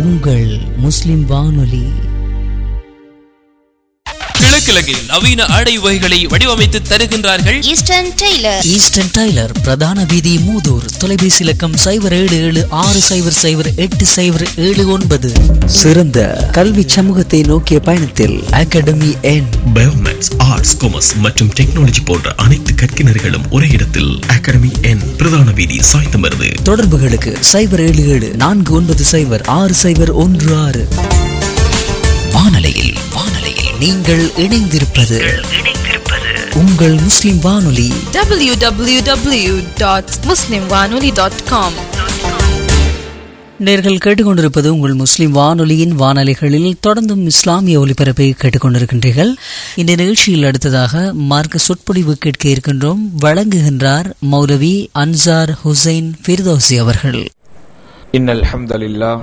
உங்கள் முஸ்லிம் வானொலி கிழக்கிழங்கில் நவீன ஆடை வகைகளை வடிவமைத்து தருகின்றார்கள் ஈஸ்டர்ன் டெய்லர் ஈஸ்டர்ன் டைலர் பிரதான வீதி மூதூர் தொலைபேசி இலக்கம் சைபர் ஏழு ஏழு ஆறு சைபர் சைபர் எட்டு சைபர் ஏழு ஒன்பது சிறந்த கல்வி சமூகத்தை நோக்கிய பயணத்தில் அகாடமி என் பயோமேக்ஸ் ஆர்ட்ஸ் காமர்ஸ் மற்றும் டெக்னாலஜி போன்ற அனைத்து கற்கினர்களும் ஒரே இடத்தில் அகாடமி என் பிரதான வீதி சாய்ந்தமருது தொடர்புகளுக்கு சைபர் ஏழு ஏழு நான்கு ஒன்பது சைபர் ஆறு சைபர் ஒன்று ஆறு வானலையில் வானலையில் நீங்கள் இணைந்திருப்பது உங்கள் முஸ்லிம் வானொலி www.muslimwanoli.com நேர்கள் கேட்டுக்கொண்டிருப்பது உங்கள் முஸ்லிம் வானொலியின் வானொலிகளில் தொடர்ந்தும் இஸ்லாமிய ஒலிபரப்பை கேட்டுக்கொண்டிருக்கின்றீர்கள் இந்த நிகழ்ச்சியில் அடுத்ததாக மார்க்க சொற்பொழிவு கேட்க இருக்கின்றோம் வழங்குகின்றார் மௌலவி அன்சார் ஹுசைன் ஃபிர்தோசி அவர்கள் إن الحمد لله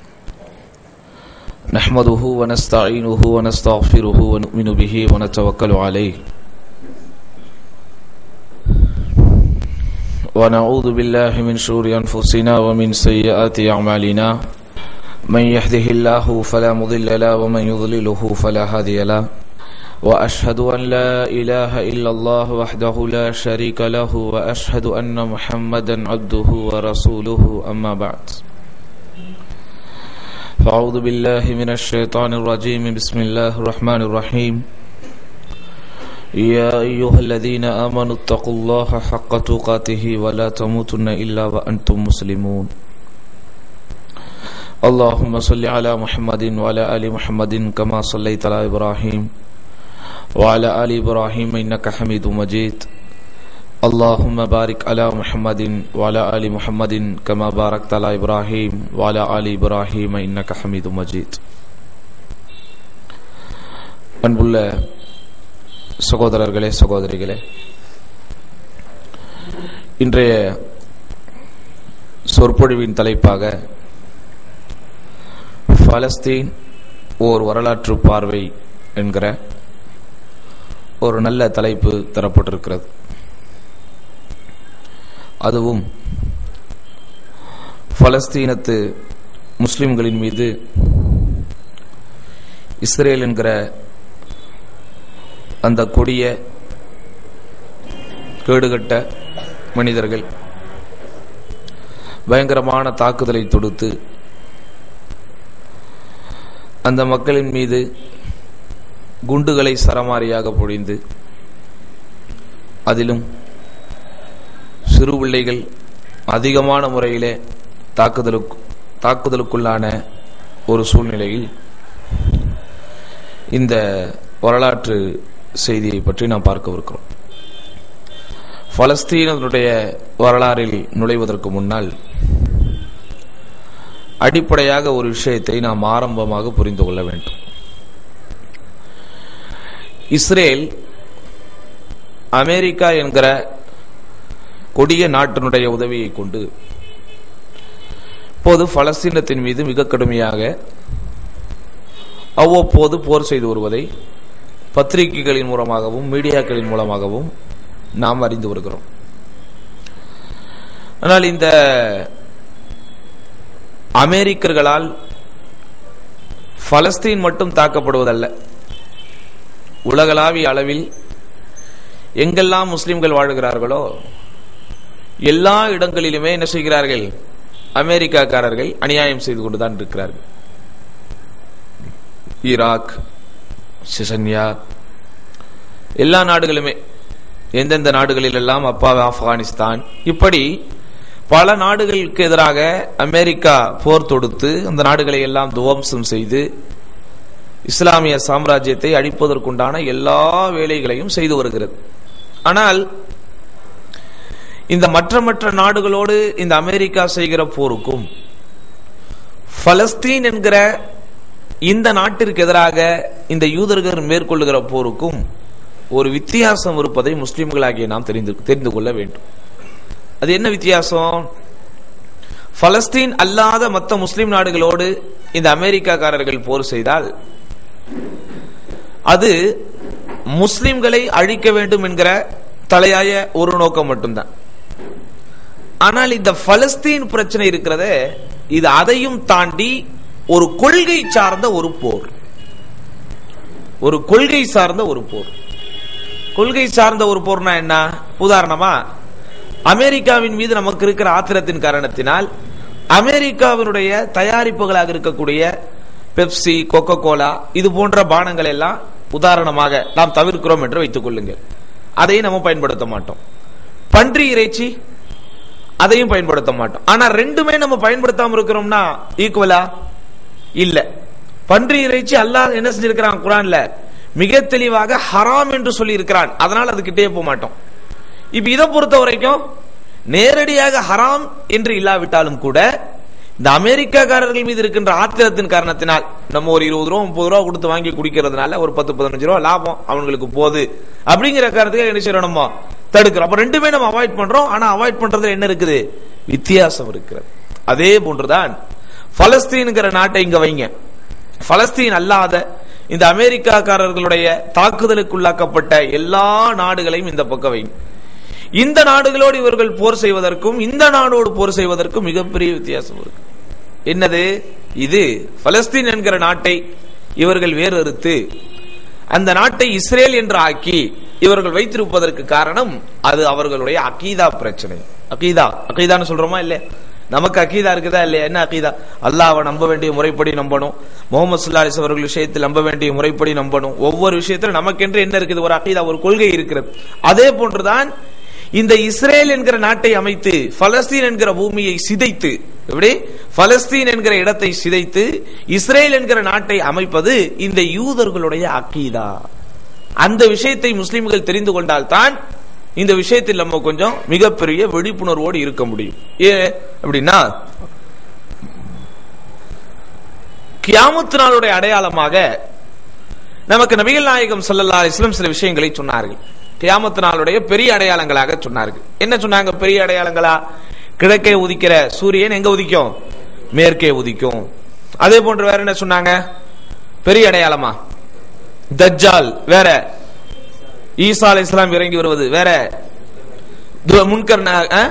نحمده ونستعينه ونستغفره ونؤمن به ونتوكل عليه ونعوذ بالله من شرور أنفسنا ومن سيئات أعمالنا من يهده الله فلا مضل له ومن يضلله فلا هادي له وأشهد أن لا إله إلا الله وحده لا شريك له وأشهد أن محمدا عبده ورسوله أما بعد فأعوذ بالله من الشيطان الرجيم بسم الله الرحمن الرحيم يا أيها الذين آمنوا اتقوا الله حق تقاته ولا تموتن إلا وأنتم مسلمون اللهم صل على محمد وعلى آل محمد كما صليت على إبراهيم وعلى آل إبراهيم إنك حميد مجيد اللهم بارك على محمد وعلى آل محمد كما باركت على إبراهيم وعلى آل إبراهيم إنك حميد مجيد அன்புள்ள சகோதரர்களே சகோதரிகளே இன்றைய சொற்பொழிவின் தலைப்பாக பலஸ்தீன் ஓர் வரலாற்று பார்வை என்கிற ஒரு நல்ல தலைப்பு தரப்பட்டிருக்கிறது அதுவும் பலஸ்தீனத்து முஸ்லிம்களின் மீது இஸ்ரேல் என்கிற அந்த கொடிய கேடுகட்ட மனிதர்கள் பயங்கரமான தாக்குதலை தொடுத்து அந்த மக்களின் மீது குண்டுகளை சரமாரியாக பொழிந்து அதிலும் சிறு பிள்ளைகள் அதிகமான முறையிலே தாக்குதலுக்கு தாக்குதலுக்குள்ளான ஒரு சூழ்நிலையில் இந்த வரலாற்று செய்தியை பற்றி நாம் பார்க்கவிருக்கிறோம் பலஸ்தீனத்தினுடைய வரலாறில் நுழைவதற்கு முன்னால் அடிப்படையாக ஒரு விஷயத்தை நாம் ஆரம்பமாக புரிந்து கொள்ள வேண்டும் இஸ்ரேல் அமெரிக்கா என்கிற கொடிய நாட்டினுடைய உதவியை கொண்டு இப்போது பலஸ்தீனத்தின் மீது மிக கடுமையாக அவ்வப்போது போர் செய்து வருவதை பத்திரிகைகளின் மூலமாகவும் மீடியாக்களின் மூலமாகவும் நாம் அறிந்து வருகிறோம் ஆனால் இந்த அமெரிக்கர்களால் பலஸ்தீன் மட்டும் தாக்கப்படுவதல்ல உலகளாவிய அளவில் எங்கெல்லாம் முஸ்லிம்கள் வாழுகிறார்களோ எல்லா இடங்களிலுமே என்ன செய்கிறார்கள் அமெரிக்காக்காரர்கள் அநியாயம் செய்து கொண்டுதான் இருக்கிறார்கள் ஈராக் சிசன்யா எல்லா நாடுகளுமே எந்தெந்த நாடுகளில் எல்லாம் அப்பா ஆப்கானிஸ்தான் இப்படி பல நாடுகளுக்கு எதிராக அமெரிக்கா போர் தொடுத்து அந்த நாடுகளை எல்லாம் துவம்சம் செய்து இஸ்லாமிய சாம்ராஜ்யத்தை அழிப்பதற்குண்டான எல்லா வேலைகளையும் செய்து வருகிறது ஆனால் இந்த மற்ற மற்ற நாடுகளோடு இந்த அமெரிக்கா செய்கிற போருக்கும் பலஸ்தீன் என்கிற இந்த நாட்டிற்கு எதிராக இந்த யூதர்கள் மேற்கொள்ளுகிற போருக்கும் ஒரு வித்தியாசம் இருப்பதை முஸ்லிம்களாகிய நாம் தெரிந்து தெரிந்து கொள்ள வேண்டும் அது என்ன வித்தியாசம் பலஸ்தீன் அல்லாத மற்ற முஸ்லிம் நாடுகளோடு இந்த அமெரிக்காக்காரர்கள் போர் செய்தால் அது முஸ்லிம்களை அழிக்க வேண்டும் என்கிற தலையாய ஒரு நோக்கம் மட்டும்தான் ஆனால் இந்த பலஸ்தீன் பிரச்சனை இருக்கிறதே இது அதையும் தாண்டி ஒரு கொள்கை சார்ந்த ஒரு போர் ஒரு கொள்கை சார்ந்த ஒரு போர் கொள்கை சார்ந்த ஒரு போர்னா என்ன உதாரணமா அமெரிக்காவின் மீது நமக்கு இருக்கிற ஆத்திரத்தின் காரணத்தினால் அமெரிக்காவினுடைய தயாரிப்புகளாக இருக்கக்கூடிய பெப்சி கொக்கோ கோலா இது போன்ற பானங்கள் எல்லாம் உதாரணமாக நாம் தவிர்க்கிறோம் என்று வைத்துக் கொள்ளுங்கள் அதையும் நம்ம பயன்படுத்த மாட்டோம் பன்றி இறைச்சி அதையும் பயன்படுத்த மாட்டோம் ஆனா ரெண்டுமே நம்ம பயன்படுத்தாம இருக்கிறோம்னா ஈக்குவலா இல்ல பன்றி இறைச்சி அல்லாஹ் என்ன செஞ்சிருக்கிறான் குரான்ல மிக தெளிவாக ஹராம் என்று சொல்லி இருக்கிறான் அதனால அதுக்கிட்டே போக மாட்டோம் இப்ப இதை பொறுத்த வரைக்கும் நேரடியாக ஹராம் என்று இல்லாவிட்டாலும் கூட இந்த அமெரிக்காக்காரர்கள் மீது இருக்கின்ற ஆத்திரத்தின் காரணத்தினால் நம்ம ஒரு இருபது ரூபா முப்பது ரூபா கொடுத்து வாங்கி குடிக்கிறதுனால ஒரு பத்து பதினஞ்சு ரூபா லாபம் அவங்களுக்கு போகுது அப்படிங்கிற காரணத்துக்கு என்ன செய்யறோம் நம்ம தடுக்கிறோம் அப்ப ரெண்டுமே நம்ம அவாய்ட் பண்றோம் ஆனா அவாய்ட் பண்றதுல என்ன இருக்குது வித்தியாசம் இருக்கிறது அதே போன்றுதான் பலஸ்தீன்ங்கிற நாட்டை இங்க வைங்க பலஸ்தீன் அல்லாத இந்த அமெரிக்காக்காரர்களுடைய தாக்குதலுக்குள்ளாக்கப்பட்ட எல்லா நாடுகளையும் இந்த பக்கம் வைங்க இந்த நாடுகளோடு இவர்கள் போர் செய்வதற்கும் இந்த நாடோடு போர் செய்வதற்கும் மிகப்பெரிய வித்தியாசம் இருக்கு என்னது இது பலஸ்தீன் என்கிற நாட்டை இவர்கள் வேறறுத்து அந்த நாட்டை இஸ்ரேல் என்று ஆக்கி இவர்கள் வைத்திருப்பதற்கு காரணம் அது அவர்களுடைய அகீதா பிரச்சனை அகீதா அகீதான்னு சொல்றோமா இல்லையா நமக்கு அகீதா இருக்குதா இல்லையா என்ன அகீதா அல்லாஹ்வை நம்ப வேண்டிய முறைப்படி நம்பணும் முகமது சுல்லாலிஸ் அவர்கள் விஷயத்தில் நம்ப வேண்டிய முறைப்படி நம்பணும் ஒவ்வொரு விஷயத்திலும் நமக்கென்று என்ன இருக்குது ஒரு அகீதா ஒரு கொள்கை இருக்கிறது அதே போன்றுதான் இந்த இஸ்ரேல் என்கிற நாட்டை அமைத்து பலஸ்தீன் என்கிற பூமியை சிதைத்து எப்படி பலஸ்தீன் என்கிற இடத்தை சிதைத்து இஸ்ரேல் என்கிற நாட்டை அமைப்பது இந்த யூதர்களுடைய அக்கீதா அந்த விஷயத்தை முஸ்லிம்கள் தெரிந்து கொண்டால்தான் இந்த விஷயத்தில் நம்ம கொஞ்சம் மிகப்பெரிய விழிப்புணர்வோடு இருக்க முடியும் ஏ அப்படின்னா கியாமத்து நாளுடைய அடையாளமாக நமக்கு நபிகள் நாயகம் ஸல்லல்லாஹு அலைஹி வஸல்லம் சில விஷயங்களை சொன்னார்கள் கியாமத்து நாளுடைய பெரிய அடையாளங்களாக சொன்னார்கள் என்ன சொன்னாங்க பெரிய அடையாளங்களா கிழக்கே உதிக்கிற சூரியன் எங்க உதிக்கும் மேற்கே உதிக்கும் அதே போன்று வேற என்ன சொன்னாங்க பெரிய அடையாளமா தஜ்ஜால் வேற ஈசா அலை இஸ்லாம் இறங்கி வருவது வேற து- முன்கர் ந- ஆ?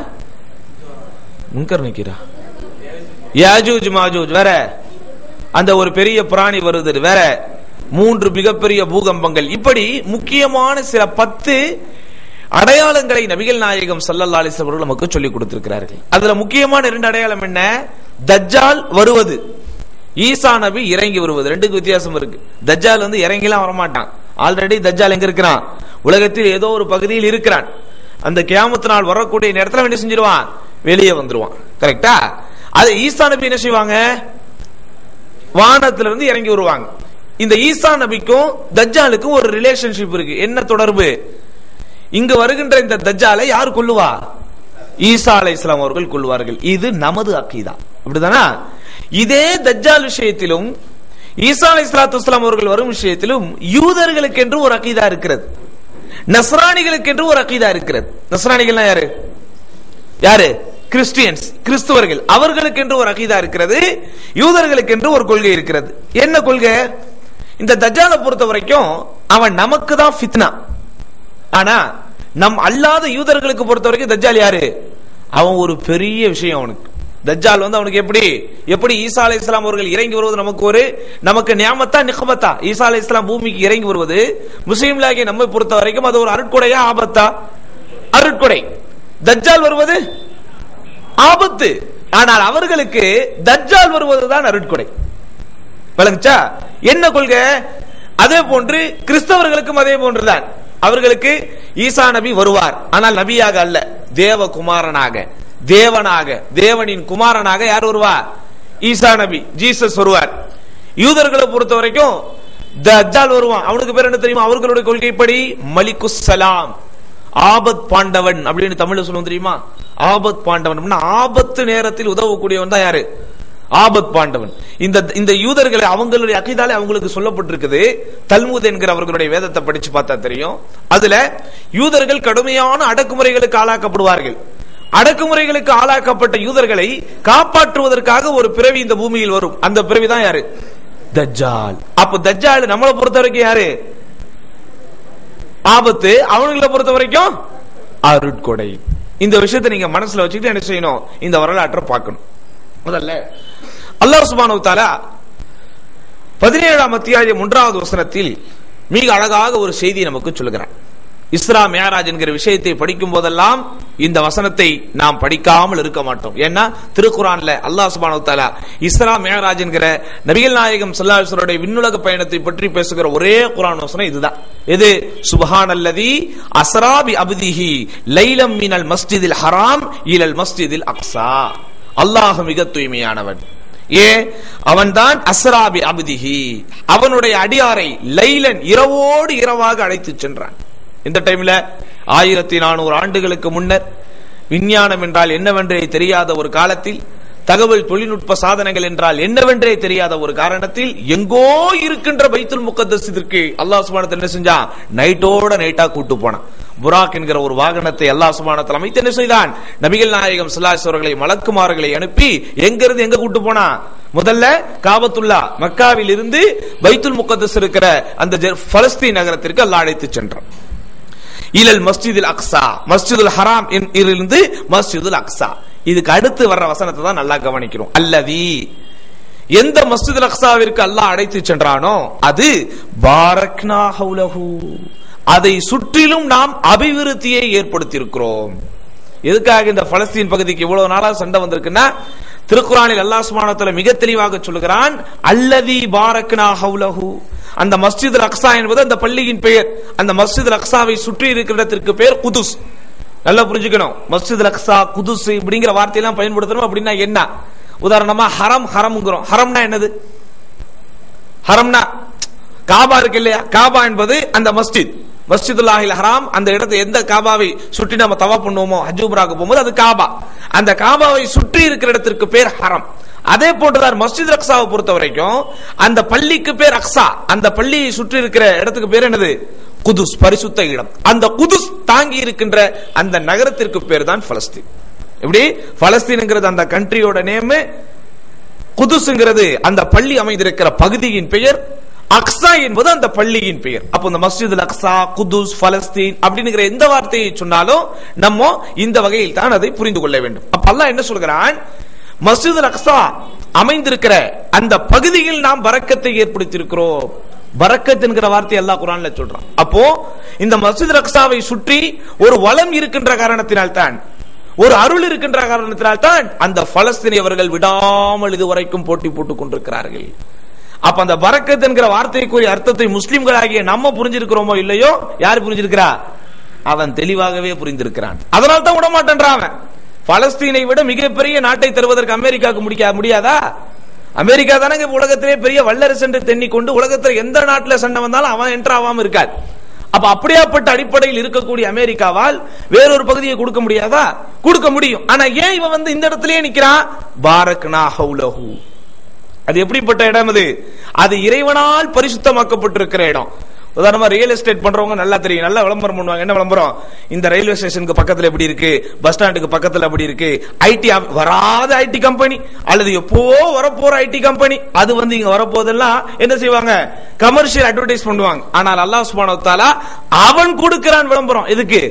முன்கர் நிக்கிறா யாஜூஜ் மாஜூஜ் வேற அந்த ஒரு பெரிய பிராணி வருது வேற மூன்று மிகப்பெரிய பூகம்பங்கள் இப்படி முக்கியமான சில பத்து அடையாளங்களை நபிகள் நாயகம் ஸல்லல்லாஹு அலைஹி வஸல்லம் அவர்கள் நமக்கு சொல்லிக் கொடுத்திருக்கிறார்கள் அதுல முக்கியமான இரண்டு அடையாளம் என்ன தஜ்ஜால் வருவது ஈசா நபி இறங்கி வருவது ரெண்டுக்கு வித்தியாசம் இருக்கு தஜ்ஜால் வந்து இறங்கிலாம் வரமாட்டான் ஆல்ரெடி தஜ்ஜால் எங்க இருக்கிறான் உலகத்தில் ஏதோ ஒரு பகுதியில் இருக்கிறான் அந்த கியாமத்து நாள் வரக்கூடிய நேரத்துல அவன் என்ன செஞ்சிருவான் வெளியே வந்துருவான் கரெக்டா அது ஈசா நபி என்ன செய்வாங்க வானத்துல இருந்து இறங்கி வருவாங்க இந்த ஈசா நபிக்கும் தஜ்ஜாலுக்கும் ஒரு ரிலேஷன்ஷிப் இருக்கு என்ன தொடர்பு இங்கு வருகின்ற இந்த தஜ்ஜாலை யார் கொல்லுவா ஈசா அலை இஸ்லாம் அவர்கள் கொள்வார்கள் இது நமது அக்கீதா அப்படிதானா இதே தஜ்ஜால் விஷயத்திலும் ஈசா அலை இஸ்லாத்து அவர்கள் வரும் விஷயத்திலும் யூதர்களுக்கு என்று ஒரு அக்கீதா இருக்கிறது நஸ்ரானிகளுக்கு என்று ஒரு அக்கீதா இருக்கிறது நஸ்ரானிகள்னா யாரு யாரு கிறிஸ்டியன்ஸ் கிறிஸ்துவர்கள் அவர்களுக்கு என்று ஒரு அகீதா இருக்கிறது யூதர்களுக்கு என்று ஒரு கொள்கை இருக்கிறது என்ன கொள்கை இந்த தஜ்ஜாலை பொறுத்த வரைக்கும் அவன் நமக்கு தான் ஃபித்னா ஆனா நம் அல்லாத யூதர்களுக்கு பொறுத்த வரைக்கும் தஜ்ஜால் யாரு அவன் ஒரு பெரிய விஷயம் அவனுக்கு தஜ்ஜால் வந்து அவனுக்கு எப்படி எப்படி ஈசா அலை இஸ்லாம் அவர்கள் இறங்கி வருவது நமக்கு ஒரு நமக்கு நியாமத்தா நிகமத்தா ஈசா அலை இஸ்லாம் பூமிக்கு இறங்கி வருவது முஸ்லீம்லாகிய நம்மை பொறுத்த வரைக்கும் அது ஒரு அருட்கொடையா ஆபத்தா அருட்கொடை தஜ்ஜால் வருவது ஆபத்து ஆனால் அவர்களுக்கு தஜ்ஜால் வருவதுதான் அருட்கொடை விளங்குச்சா என்ன கொள்கை அதே போன்று கிறிஸ்தவர்களுக்கும் அதே போன்றுதான் அவர்களுக்கு ஈசா நபி வருவார் ஆனால் நபியாக அல்ல தேவகுமாரனாக தேவனாக தேவனின் குமாரனாக யார் வருவார் ஈசா நபி ஜீசஸ் வருவார் யூதர்களை பொறுத்த வரைக்கும் தஜ்ஜால் வருவான் அவனுக்கு பேர் என்ன தெரியுமா அவர்களுடைய கொள்கைப்படி மலிகுஸ் சலாம் ஆபத் பாண்டவன் அப்படின்னு தமிழ்ல சொல்லுவோம் தெரியுமா ஆபத் பாண்டவன் அப்படின்னா ஆபத்து நேரத்தில் உதவக்கூடியவன் தான் யாரு ஆபத் பாண்டவன் இந்த இந்த யூதர்களை அவங்களுடைய அகைதாலே அவங்களுக்கு சொல்லப்பட்டிருக்குது தல்முத் என்கிற அவர்களுடைய வேதத்தை படிச்சு பார்த்தா தெரியும் அதுல யூதர்கள் கடுமையான அடக்குமுறைகளுக்கு ஆளாக்கப்படுவார்கள் அடக்குமுறைகளுக்கு ஆளாக்கப்பட்ட யூதர்களை காப்பாற்றுவதற்காக ஒரு பிறவி இந்த பூமியில் வரும் அந்த பிறவி தான் யாரு தஜ்ஜால் அப்ப தஜ்ஜால் நம்மளை பொறுத்த வரைக்கும் யாரு ஆபத்து அவனுங்களை பொறுத்த வரைக்கும் அருட்கொடை இந்த விஷயத்தை நீங்க மனசுல வச்சுக்கிட்டு என்ன செய்யணும் இந்த வரலாற்றை பார்க்கணும் முதல்ல அல்லாஹ் சுப்ஹானஹு வ தஆலா பதினேழாம் அத்தியாயம் ஒன்றாவது வசனத்தில் மிக அழகாக ஒரு செய்தி நமக்கு சொல்லுகிறான் இஸ்ரா மேராஜ் என்கிற விஷயத்தை படிக்கும் போதெல்லாம் இந்த வசனத்தை நாம் படிக்காமல் இருக்க மாட்டோம் ஏன்னா திருக்குறான்ல அல்லாஹ் சுபானு தாலா இஸ்ரா மேராஜ் என்கிற நபிகள் நாயகம் சல்லாஹருடைய விண்ணுலக பயணத்தை பற்றி பேசுகிற ஒரே குரான் வசனம் இதுதான் எது சுபஹான் அல்லதி அஸ்ராபி அபுதிஹி லைலம் மினல் மஸ்ஜிதில் ஹராம் இலல் மஸ்ஜிதில் அக்ஸா அல்லாஹ் மிக தூய்மையானவன் ஏ அவன்தான் அஸ்ராபி அபுதிஹி அவனுடைய அடியாரை லைலன் இரவோடு இரவாக அழைத்துச் சென்றான் இந்த டைம்ல ஆயிரத்தி நானூறு ஆண்டுகளுக்கு முன்னர் விஞ்ஞானம் என்றால் என்னவென்றே தெரியாத ஒரு காலத்தில் தகவல் தொழில்நுட்ப சாதனங்கள் என்றால் என்னவென்றே தெரியாத ஒரு காரணத்தில் எங்கோ இருக்கின்ற பைத்துல் முக்கத்தசிற்கு அல்லாஹ் சுபானத்தை என்ன செஞ்சான் நைட்டோட நைட்டா கூட்டு போனான் புராக் என்கிற ஒரு வாகனத்தை அல்லாஹ் சுபானத்தில் அமைத்து என்ன செய்தான் நபிகள் நாயகம் சல்லாஸ் அவர்களை மலக்குமார்களை அனுப்பி எங்க இருந்து எங்க கூட்டு போனா முதல்ல காபத்துல்லா மக்காவில் இருந்து பைத்துல் முக்கத்தஸ் இருக்கிற அந்த ஜெர்- பலஸ்தீன் நகரத்திற்கு அல்லாஹ் அழைத்து சென்றான் இலல் மஸ்ஜிதில் அக்ஸா மஸ்ஜிதுல் ஹராம் என்- இருந்து மஸ்ஜிதுல் அக்ஸா இதுக்கு அடுத்து வர்ற வசனத்தை தான் நல்லா கவனிக்கிறோம் அல்லதி எந்த மஸ்ஜிதுல் அக்ஸாவிற்கு அல்லாஹ் அழைத்து சென்றானோ அது பாரக்னா ஹவுலஹு அதை சுற்றிலும் நாம் அபிவிருத்தியை ஏற்படுத்தி இருக்கிறோம் எதுக்காக இந்த பலஸ்தீன் பகுதிக்கு இவ்வளவு நாளா சண்டை வந்திருக்குன்னா திருக்குறானில் அல்லாஹ் சுப்ஹானஹு மிக தெளிவாக சொல்லுகிறான் அல்லதி பாரக்னா ஹவுலஹு அந்த மஸ்ஜித் அக்ஸா என்பது அந்த பள்ளியின் பெயர் அந்த மஸ்ஜித் அக்ஸாவை சுற்றி இருக்கிற இடத்திற்கு பெயர் குதுஸ் நல்லா புரிஞ்சுக்கணும் மஸ்ஜித் அக்ஸா குதுஸ் இப்படிங்கிற வார்த்தையெல்லாம் பயன்படுத்தணும் அப்படின்னா என்ன உதாரணமா ஹரம் ஹரம்ங்கிறோம் ஹரம்னா என்னது ஹரம்னா காபா இருக்கு இல்லையா காபா என்பது அந்த மஸ்ஜித் மஸ்ஜிதுல்லாஹில் ஹராம் அந்த இடத்தை எந்த காபாவை சுற்றி நம்ம தவா பண்ணுவோமோ ஹஜ்ஜூபராக போகும்போது அது காபா அந்த காபாவை சுற்றி இருக்கிற இடத்திற்கு பேர் ஹரம் அதே போன்றுதான் மஸ்ஜித் அக்ஸாவை பொறுத்த வரைக்கும் அந்த பள்ளிக்கு பேர் அக்ஸா அந்த பள்ளியை சுற்றி இருக்கிற இடத்துக்கு பேர் என்னது குதுஸ் பரிசுத்த இடம் அந்த குதுஸ் தாங்கி இருக்கின்ற அந்த நகரத்திற்கு பேர் தான் பலஸ்தீன் எப்படி பலஸ்தீன்ங்கிறது அந்த கண்ட்ரியோட நேம் குதுஸ்ங்கிறது அந்த பள்ளி அமைந்திருக்கிற பகுதியின் பெயர் அக்ஸா என்பது அந்த பள்ளியின் பெயர் அப்போ இந்த மஸ்ஜித் அக்ஸா குதுஸ் பலஸ்தீன் அப்படிங்கிற எந்த வார்த்தையை சொன்னாலும் நம்ம இந்த வகையில் தான் அதை புரிந்து கொள்ள வேண்டும் அப்ப அல்லாஹ் என்ன சொல்கிறான் மஸ்ஜித் அக்ஸா அமைந்திருக்கிற அந்த பகுதியில் நாம் பரக்கத்தை ஏற்படுத்தியிருக்கிறோம் பரக்கத் என்கிற வார்த்தை அல்லாஹ் குரான்ல சொல்றான் அப்போ இந்த மஸ்ஜித் அக்ஸாவை சுற்றி ஒரு வளம் இருக்கின்ற காரணத்தினால் தான் ஒரு அருள் இருக்கின்ற காரணத்தினால் தான் அந்த பலஸ்தீனியவர்கள் விடாமல் இதுவரைக்கும் போட்டி போட்டுக் கொண்டிருக்கிறார்கள் அப்ப அந்த பரக்கத் என்கிற வார்த்தைக்குரிய அர்த்தத்தை முஸ்லிம்களாகிய நம்ம புரிஞ்சிருக்கிறோமோ இல்லையோ யார் புரிஞ்சிருக்கிறா அவன் தெளிவாகவே புரிந்திருக்கிறான் அதனால தான் விட மாட்டேன்றான் அவன் பலஸ்தீனை விட மிகப்பெரிய நாட்டை தருவதற்கு அமெரிக்காவுக்கு முடிக்க முடியாதா அமெரிக்கா தானங்க இப்ப உலகத்திலே பெரிய வல்லரசு என்று தென்னிக்கொண்டு உலகத்துல எந்த நாட்டுல சண்டை வந்தாலும் அவன் என்டர் ஆகாம இருக்காது அப்ப அப்படியாப்பட்ட அடிப்படையில் இருக்கக்கூடிய அமெரிக்காவால் வேறொரு பகுதியை கொடுக்க முடியாதா கொடுக்க முடியும் ஆனா ஏன் இவன் வந்து இந்த இடத்திலேயே நிக்கிறான் பாரக்னா ஹவுலஹு அது எப்படிப்பட்ட இடம் அது அது இறைவனால் பரிசுத்தமாக்கப்பட்டிருக்கிற இடம் உதாரணமா ரியல் எஸ்டேட் பண்றவங்க நல்லா தெரியும் நல்லா விளம்பரம் பண்ணுவாங்க என்ன விளம்பரம் இந்த ரயில்வே ஸ்டேஷனுக்கு பக்கத்துல எப்படி இருக்கு பஸ் ஸ்டாண்டுக்கு பக்கத்துல எப்படி இருக்கு ஐடி வராத ஐடி கம்பெனி அல்லது எப்போ வரப்போற ஐடி கம்பெனி அது வந்து இங்க வரப்போதெல்லாம் என்ன செய்வாங்க கமர்ஷியல் அட்வர்டைஸ் பண்ணுவாங்க ஆனால் அல்லாஹ் சுப்ஹானஹு வ தஆலா அவன் கொடுக்கிறான் விளம்பரம் எதுக்கு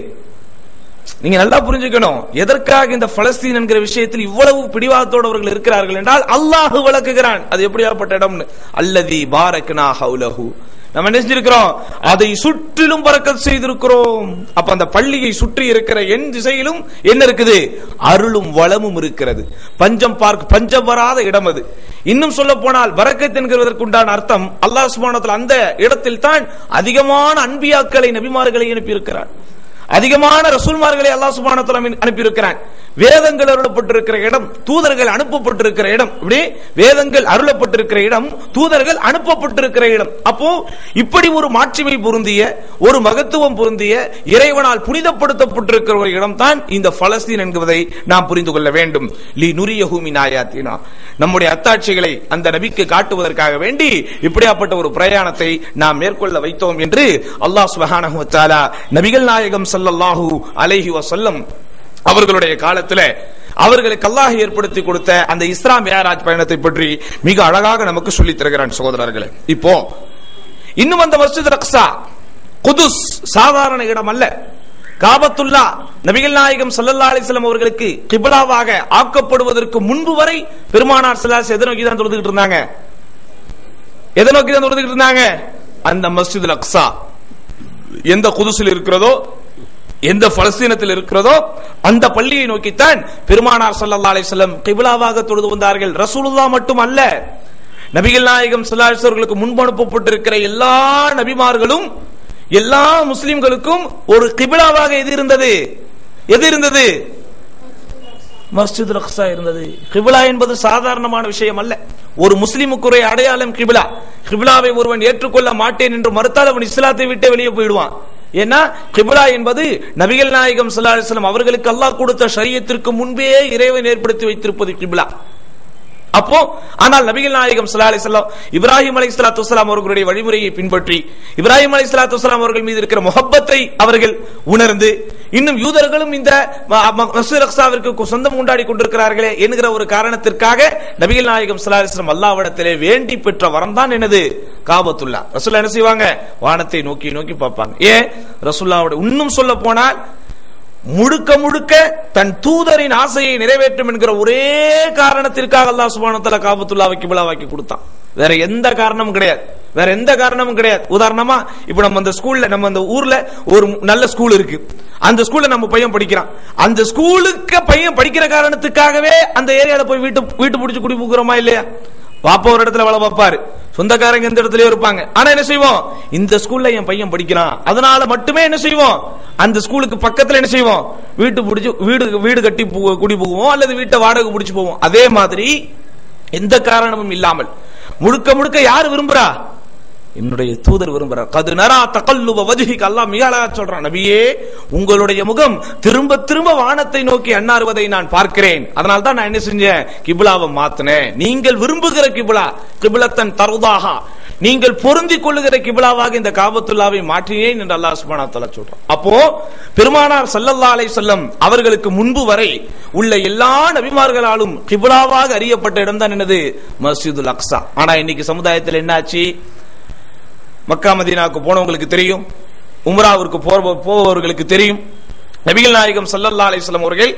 நீங்க நல்லா புரிஞ்சுக்கணும் எதற்காக இந்த பலஸ்தீன் என்கிற விஷயத்தில் இவ்வளவு பிடிவாதத்தோடு அவர்கள் இருக்கிறார்கள் என்றால் அல்லாஹ் விளக்குகிறான் அது எப்படியாப்பட்ட இடம்னு அல்லதி பாரக்னா ஹவுலஹு நம்ம என்ன செஞ்சிருக்கிறோம் அதை சுற்றிலும் பறக்கத் செய்திருக்கிறோம் அப்ப அந்த பள்ளியை சுற்றி இருக்கிற என் திசையிலும் என்ன இருக்குது அருளும் வளமும் இருக்கிறது பஞ்சம் பார்க்க பஞ்சம் வராத இடம் அது இன்னும் சொல்ல போனால் பரக்கத் என்கிறதற்குண்டான அர்த்தம் அல்லாஹ் சுப்ஹானஹு அந்த இடத்தில் தான் அதிகமான அன்பியாக்களை நபிமார்களை அனுப்பி இருக்கிறார் அதிகமான ரசூல்மார்களை அல்லாஹ் சுப்ஹானஹு வ தஆலா அனுப்பி இருக்கிறான் வேதங்கள் அருளப்பட்டிருக்கிற இடம் தூதர்கள் அனுப்பப்பட்டிருக்கிற இடம் இப்படி வேதங்கள் அருளப்பட்டிருக்கிற இடம் தூதர்கள் அனுப்பப்பட்டிருக்கிற இடம் அப்போ இப்படி ஒரு மாட்சிமை பொருந்திய ஒரு மகத்துவம் பொருந்திய இறைவனால் புனிதப்படுத்தப்பட்டிருக்கிற ஒரு இடம் தான் இந்த பலஸ்தீன் என்பதை நாம் புரிந்து கொள்ள வேண்டும் லி நுரியஹூமி நாயாத்தினா நம்முடைய அத்தாட்சிகளை அந்த நபிக்கு காட்டுவதற்காக வேண்டி இப்படியாப்பட்ட ஒரு பிரயாணத்தை நாம் மேற்கொள்ள வைத்தோம் என்று அல்லாஹ் சுப்ஹானஹு வ தஆலா நபிகள் நாயகம் ஸல்லல்லாஹு அலைஹி வஸல்லம் அவர்களுடைய காலத்துல அவர்களுக்கு அல்லாஹ் ஏற்படுத்தி கொடுத்த அந்த இஸ்லாம் மேராஜ் பயணத்தை பற்றி மிக அழகாக நமக்கு சொல்லித் தருகிறான் சகோதரர்களே இப்போ இன்னும் அந்த மஸ்ஜித் ரக்ஸா குதுஸ் சாதாரண இடம் அல்ல காபத்துல்லா நபிகள் நாயகம் ஸல்லல்லாஹு அலைஹி வஸல்லம் அவர்களுக்கு கிப்லாவாக ஆக்கப்படுவதற்கு முன்பு வரை பெருமானார் ஸல்லல்லாஹு அலைஹி எதை நோக்கி தான் தொழுதுகிட்டு இருந்தாங்க எதை நோக்கி தான் தொழுதுகிட்டு இருந்தாங்க அந்த மஸ்ஜித் அக்ஸா எந்த குதுசில் இருக்கிறதோ எந்த பலஸ்தீனத்தில் இருக்கிறதோ அந்த பள்ளியை நோக்கித்தான் பெருமானார் ஸல்லல்லாஹு அலைஹி வஸல்லம் கிபிலாவாக தொழுது வந்தார்கள் ரசூலுல்லாஹ் மட்டும் அல்ல நபிகள் நாயகம் ஸல்லல்லாஹு அலைஹி அவர்களுக்கு முன்பு அனுப்பப்பட்டிருக்கிற எல்லா நபிமார்களும் எல்லா முஸ்லிம்களுக்கும் ஒரு கிபிலாவாக எது இருந்தது எது இருந்தது மஸ்ஜித் ரக்ஸா இருந்தது கிபிலா என்பது சாதாரணமான விஷயம் அல்ல ஒரு முஸ்லிமுக்குரிய அடையாளம் கிபிலா கிபிலாவை ஒருவன் ஏற்றுக்கொள்ள மாட்டேன் என்று மறுத்தால் அவன் இஸ்லாத்தை விட்டு வெளியே போயிடுவான் ஏன்னா கிபிலா என்பது நபிகள் நாயகம் ஸல்லல்லாஹு அலைஹி வஸல்லம் அவர்களுக்கு அல்லாஹ் கொடுத்த ஷரியத்திற்கு முன்பே இறைவன் ஏற்படுத்தி வைத்திருப்பது கிபிலா அப்போ ஆனால் நபிகள் நாயகம் ஸல்லல்லாஹு அலைஹி வஸல்லம் இப்ராஹிம் அலைஹிஸ்ஸலாத்து வஸலாம் அவர்களுடைய வழிமுறையை பின்பற்றி இப்ராஹிம் அலைஹிஸ்ஸலாத்து வஸலாம் அவர்கள் மீது இருக்கிற முஹப்பத்தை அவர்கள் உணர்ந்து இன்னும் யூதர்களும் இந்த ம- ம- மஸ்ஜித் அக்ஸாவிற்கு சொந்தம் கொண்டாடி கொண்டிருக்கிறார்களே என்கிற ஒரு காரணத்திற்காக நபிகள் நாயகம் ஸல்லல்லாஹு அலைஹி வஸல்லம் அல்லாஹ்விடத்திலே வேண்டி பெற்ற வரம் தான் என்னது காபத்துல்லா ரசூல்லா என்ன செய்வாங்க வானத்தை நோக்கி நோக்கி பார்ப்பாங்க ஏன் ரசூல்லாவோட இன்னும் சொல்ல போனால் முழுக்க முழுக்க தன் தூதரின் ஆசையை நிறைவேற்றும் என்கிற ஒரே காரணத்திற்காக அல்லாஹ் சுப்ஹானஹு வ தஆலா காபத்துல்லாவை கிபிலாவாக்கி கொடுத்தான் வேற எந்த காரணமும் கிடையாது வேற எந்த காரணமும் கிடையாது உதாரணமா இப்ப நம்ம அந்த ஸ்கூல்ல நம்ம அந்த ஊர்ல ஒரு நல்ல ஸ்கூல் இருக்கு அந்த ஸ்கூல்ல நம்ம பையன் படிக்கிறான் அந்த ஸ்கூலுக்கு பையன் படிக்கிற காரணத்துக்காகவே அந்த ஏரியால போய் வீட்டு வீட்டு பிடிச்சு குடி போகிறோமா இல்லையா பாப்பா ஒரு இடத்துல வேலை பார்ப்பாரு சொந்தக்காரங்க எந்த இடத்துலயும் இருப்பாங்க ஆனா என்ன செய்வோம் இந்த ஸ்கூல்ல என் பையன் படிக்கிறான் அதனால மட்டுமே என்ன செய்வோம் அந்த ஸ்கூலுக்கு பக்கத்துல என்ன செய்வோம் வீட்டு பிடிச்சு வீடு வீடு கட்டி பு- குடி போவோம் அல்லது வீட்டை வாடகை பிடிச்சு போவோம் அதே மாதிரி எந்த காரணமும் இல்லாமல் முழுக்க முழுக்க யார் விரும்புறா என்னுடைய தூதர் விரும்புறார் கது நரா தகல்லுவ வஜிஹிக்கு அல்லாஹ் மிக அழகா சொல்றான் நபியே உங்களுடைய முகம் திரும்ப திரும்ப வானத்தை நோக்கி அண்ணாறுவதை நான் பார்க்கிறேன் அதனால தான் நான் என்ன செஞ்சேன் கிபிலாவை மாத்தினேன் நீங்கள் விரும்புகிற கிபிலா கிபிலத்தன் தருதாக நீங்கள் பொருந்திக் கொள்ளுகிற கிபிலாவாக இந்த காபத்துல்லாவை மாற்றினேன் என்று அல்லாஹ் சுப்ஹானஹு வ தஆலா சொல்றான் அப்போ பெருமானார் ஸல்லல்லாஹு அலைஹி வஸல்லம் அவர்களுக்கு முன்பு வரை உள்ள எல்லா நபிமார்களாலும் கிபிலாவாக அறியப்பட்ட இடம் தான் என்னது மஸ்ஜிதுல் அக்ஸா ஆனா இன்னைக்கு சமுதாயத்தில் என்னாச்சு மக்கா மதீனாவுக்கு போனவங்களுக்கு தெரியும் உம்ராவிற்கு போற- போபவர்களுக்கு தெரியும் நபிகள் நாயகம் ஸல்லல்லாஹு அலைஹி வஸல்லம் அவர்கள்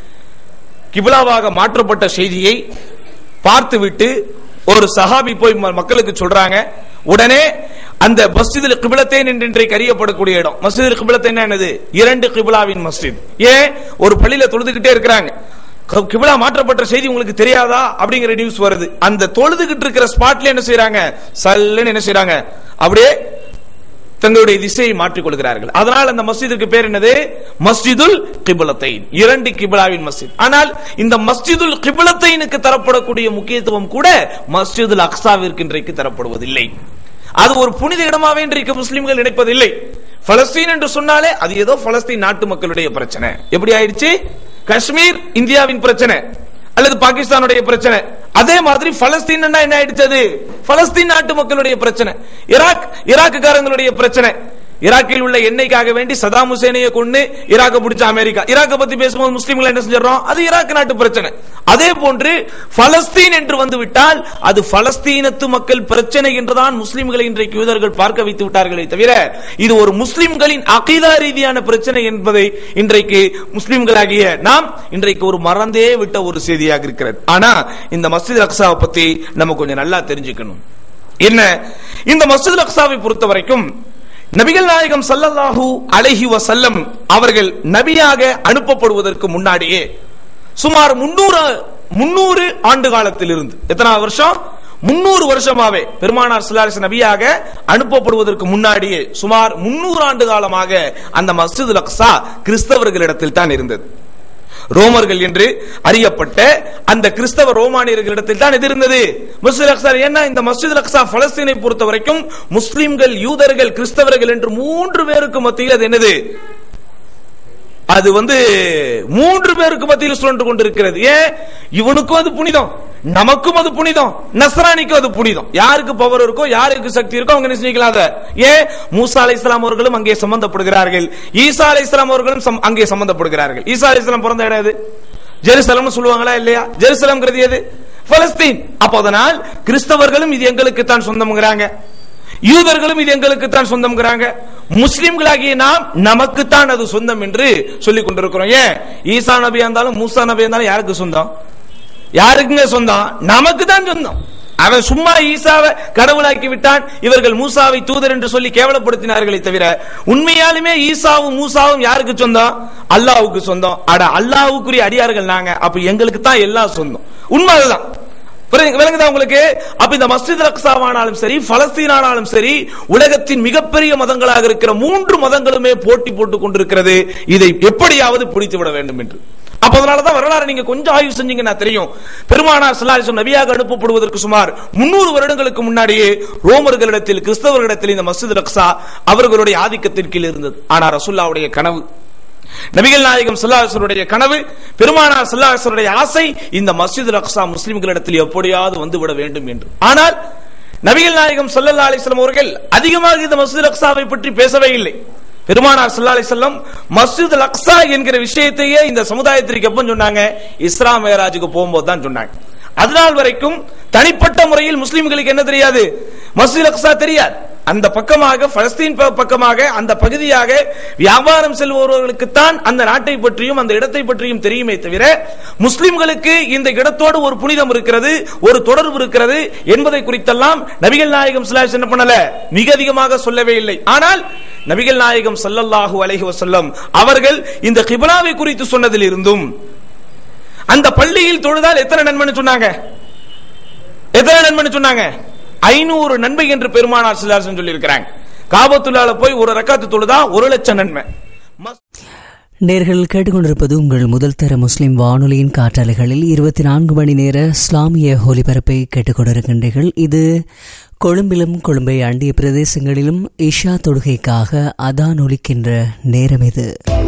கிபிலாவாக மாற்றப்பட்ட செய்தியை பார்த்துவிட்டு ஒரு சஹாபி போய் ம- மக்களுக்கு சொல்றாங்க உடனே அந்த மஸ்ஜிதில் கிபிலத்தேன் என்று இன்றைக்கு அறியப்படக்கூடிய இடம் மஸ்ஜிதில் கிபிலத்தேன் என்னது இரண்டு கிபிலாவின் மஸ்ஜித் ஏன் ஒரு பள்ளியில தொழுதுகிட்டே இருக்கிறாங்க க- கிபிலா மாற்றப்பட்ட செய்தி உங்களுக்கு தெரியாதா அப்படிங்கிற நியூஸ் வருது அந்த தொழுதுகிட்டு இருக்கிற ஸ்பாட்ல என்ன செய்றாங்க சல்லுன்னு என்ன செய்றாங்க அப்படியே தங்களுடைய திசையை மாற்றிக் கொள்கிறார்கள் அதனால் அந்த மஸ்ஜிதுக்கு பேர் என்னது மஸ்ஜிதுல் கிபிலத்தைன் இரண்டு கிபிலாவின் மஸ்ஜித் ஆனால் இந்த மஸ்ஜிதுல் கிபிலத்தைனுக்கு தரப்படக்கூடிய முக்கியத்துவம் கூட மஸ்ஜிதுல் அக்ஸாவிற்கு இன்றைக்கு தரப்படுவதில்லை அது ஒரு புனித இடமாவே இன்றைக்கு முஸ்லிம்கள் நினைப்பதில்லை பலஸ்தீன் என்று சொன்னாலே அது ஏதோ பலஸ்தீன் நாட்டு மக்களுடைய பிரச்சனை எப்படி ஆயிடுச்சு காஷ்மீர் இந்தியாவின் பிரச்சனை அல்லது பாகிஸ்தானுடைய பிரச்சனை அதே மாதிரி பலஸ்தீன் என்ன ஆயிடுச்சு அது பலஸ்தீன் நாட்டு மக்களுடைய பிரச்சனை ஈராக் ஈராக்குக்காரங்களுடைய பிரச்சனை ஈராக்கில் உள்ள எண்ணெய்க்காக வேண்டி சதாம் ஹுசேனையை கொண்டு ஈராக்க பிடிச்ச அமெரிக்கா ஈராக்க பத்தி பேசும்போது முஸ்லிம்கள் என்ன செஞ்சிடறோம் அது ஈராக் நாட்டு பிரச்சனை அதே போன்று பலஸ்தீன் என்று வந்து விட்டால் அது பலஸ்தீனத்து மக்கள் பிரச்சனை என்றுதான் முஸ்லிம்களை இன்றைக்கு யூதர்கள் பார்க்க வைத்து விட்டார்களே தவிர இது ஒரு முஸ்லிம்களின் அகீதா ரீதியான பிரச்சனை என்பதை இன்றைக்கு முஸ்லிம்களாகிய நாம் இன்றைக்கு ஒரு மறந்தே விட்ட ஒரு செய்தியாக இருக்கிறது ஆனா இந்த மஸ்ஜித் அக்ஸாவை பத்தி நம்ம கொஞ்சம் நல்லா தெரிஞ்சுக்கணும் என்ன இந்த மஸ்ஜித் அக்ஸாவை பொறுத்த வரைக்கும் நபிகள் நாயகம் ஸல்லல்லாஹு அலைஹி வஸல்லம் அவர்கள் நபியாக அனுப்பப்படுவதற்கு முன்னாடியே சுமார் முன்னூறு முன்னூறு ஆண்டு காலத்தில் இருந்து எத்தனை வருஷம் முன்னூறு வருஷமாவே பெருமானார் ஸல்லல்லாஹு நபியாக அனுப்பப்படுவதற்கு முன்னாடியே சுமார் முன்னூறு ஆண்டு காலமாக அந்த மஸ்ஜிதுல் அக்ஸா கிறிஸ்தவர்களிடத்தில் தான் இருந்தது ரோமர்கள் என்று அறியப்பட்ட அந்த கிறிஸ்தவ ரோமானியர்களிடத்தில் தான் எது இருந்தது மஸ்ஜித் அக்ஸா ஏன்னா இந்த மஸ்ஜித் அக்ஸா பலஸ்தீனை பொறுத்த வரைக்கும் முஸ்லிம்கள் யூதர்கள் கிறிஸ்தவர்கள் என்று மூன்று பேருக்கு மத்தியில் அது என்னது அது வந்து மூன்று பேருக்கு மத்தியில் சுழன்று கொண்டிருக்கிறது ஏன் இவனுக்கும் அது புனிதம் நமக்கும் அது புனிதம் நஸ்ரானிக்கும் அது புனிதம் யாருக்கு பவர் இருக்கோ யாருக்கு சக்தி இருக்கோ அவங்க என்ன செஞ்சுக்கலாம் அதை ஏன் மூசா அலை இஸ்லாம் அவர்களும் அங்கே சம்பந்தப்படுகிறார்கள் ஈசா அலை இஸ்லாம் அவர்களும் சம்- அங்கே சம்பந்தப்படுகிறார்கள் ஈசா அலை இஸ்லாம் பிறந்த இடம் எது ஜெருசலம்னு சொல்லுவாங்களா இல்லையா ஜெருசலம்ங்கிறது எது பலஸ்தீன் அப்போ அதனால் கிறிஸ்தவர்களும் இது எங்களுக்கு தான் சொந்தம்ங்கிறாங்க யூதர்களும் இது எங்களுக்கு தான் சொந்தம்ங்கிறாங்க முஸ்லிம்களாகிய நாம் நமக்கு தான் அது சொந்தம் என்று சொல்லிக் கொண்டிருக்கிறோம் ஏன் ஈசா நபியா இருந்தாலும் மூசா நபியா இருந்தாலும் யாருக்கு சொந்தம் யாருக்குங்க சொந்தம் நமக்கு தான் சொந்தம் அவன் சும்மா ஈசாவை கடவுளாக்கி விட்டான் இவர்கள் மூசாவை தூதர் என்று சொல்லி கேவலப்படுத்தினார்களே தவிர உண்மையாலுமே ஈசாவும் மூசாவும் யாருக்கு சொந்தம் அல்லாஹ்வுக்கு சொந்தம் அட அல்லாஹ்வுக்குரிய அடியார்கள் நாங்க அப்ப எங்களுக்கு தான் எல்லாம் சொந்தம் உண்மை அதுதான் புரியுது- விளங்குதா உங்களுக்கு அப்ப இந்த மஸ்ஜித் அக்சாவானாலும் சரி பலஸ்தீனானாலும் சரி உலகத்தின் மிகப்பெரிய மதங்களாக இருக்கிற மூன்று மதங்களுமே போட்டி போட்டுக் கொண்டிருக்கிறது இதை எப்படியாவது பிடித்து விட வேண்டும் என்று அப்ப அதனாலதான் வரலாறு நீங்க கொஞ்சம் ஆய்வு செஞ்சீங்கன்னா தெரியும் பெருமானார் சல்லாஹம் நபியாக அனுப்பப்படுவதற்கு சுமார் முன்னூறு வருடங்களுக்கு முன்னாடியே ரோமர்களிடத்தில் கிறிஸ்தவர்களிடத்தில் இந்த மஸ்ஜித் அக்ஸா அவர்களுடைய ஆதிக்கத்தின் கீழ் இருந்தது ஆனா ரசுல்லாவுடைய கனவு நபிகள் நாயகம் சல்லாஹருடைய கனவு பெருமானார் சல்லாஹருடைய ஆசை இந்த மஸ்ஜித் அக்ஸா முஸ்லிம்களிடத்தில் எப்படியாவது வந்து விட வேண்டும் என்று ஆனால் நபிகள் நாயகம் சல்லல்லா அலிஸ்லாம் அவர்கள் அதிகமாக இந்த மஸ்ஜித் அக்ஸாவை பற்றி பேசவே இல்லை பெருமானார் சல்லா அலிஸ்லாம் மஸ்ஜித் அக்ஸா என்கிற விஷயத்தையே இந்த சமுதாயத்திற்கு எப்ப சொன்னாங்க இஸ்லாம் மேராஜுக்கு போகும்போது தான் சொன்னாங்க அதனால் வரைக்கும் தனிப்பட்ட முறையில் முஸ்லிம்களுக்கு என்ன தெரியாது மஸ்ஜித் அக்ஸா தெரியாது அந்த பக்கமாக பலஸ்தீன் ப- பக்கமாக அந்த பகுதியாக வியாபாரம் செல்பவர்களுக்குத்தான் அந்த நாட்டை பற்றியும் அந்த இடத்தை பற்றியும் தெரியுமே தவிர முஸ்லிம்களுக்கு இந்த இடத்தோடு ஒரு புனிதம் இருக்கிறது ஒரு தொடர்பு இருக்கிறது என்பதை குறித்தெல்லாம் நபிகள் நாயகம் ஸல்லல்லாஹு என்ன பண்ணல மிக அதிகமாக சொல்லவே இல்லை ஆனால் நபிகள் நாயகம் ஸல்லல்லாஹு அலைஹி வஸல்லம் அவர்கள் இந்த கிப்லாவை குறித்து சொன்னதில் இருந்தும் அந்த பள்ளியில் தொழுதால் எத்தனை நன்மைன்னு சொன்னாங்க எத்தனை நன்மைன்னு சொன்னாங்க ஐநூறு நன்மை என்று பெருமானார் சிலாசன் சொல்லி இருக்கிறாங்க காபத்துள்ளால போய் ஒரு ரக்காத்து தொழுதா ஒரு லட்சம் நன்மை மஸ்- நேர்கள் கேட்டுக்கொண்டிருப்பது உங்கள் முதல் தர முஸ்லிம் வானொலியின் காற்றாலைகளில் இருபத்தி நான்கு மணி நேர இஸ்லாமிய ஒலிபரப்பை கேட்டுக்கொண்டிருக்கின்றீர்கள் இது கொழும்பிலும் கொழும்பை அண்டிய பிரதேசங்களிலும் இஷா தொழுகைக்காக அதான் ஒலிக்கின்ற நேரம் இது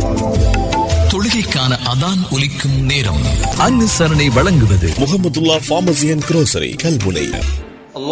தொழுகைக்கான அதான் ஒலிக்கும் நேரம் அனுசரணை வழங்குவது Mohamedullah pharmacy and grocery Kalmunai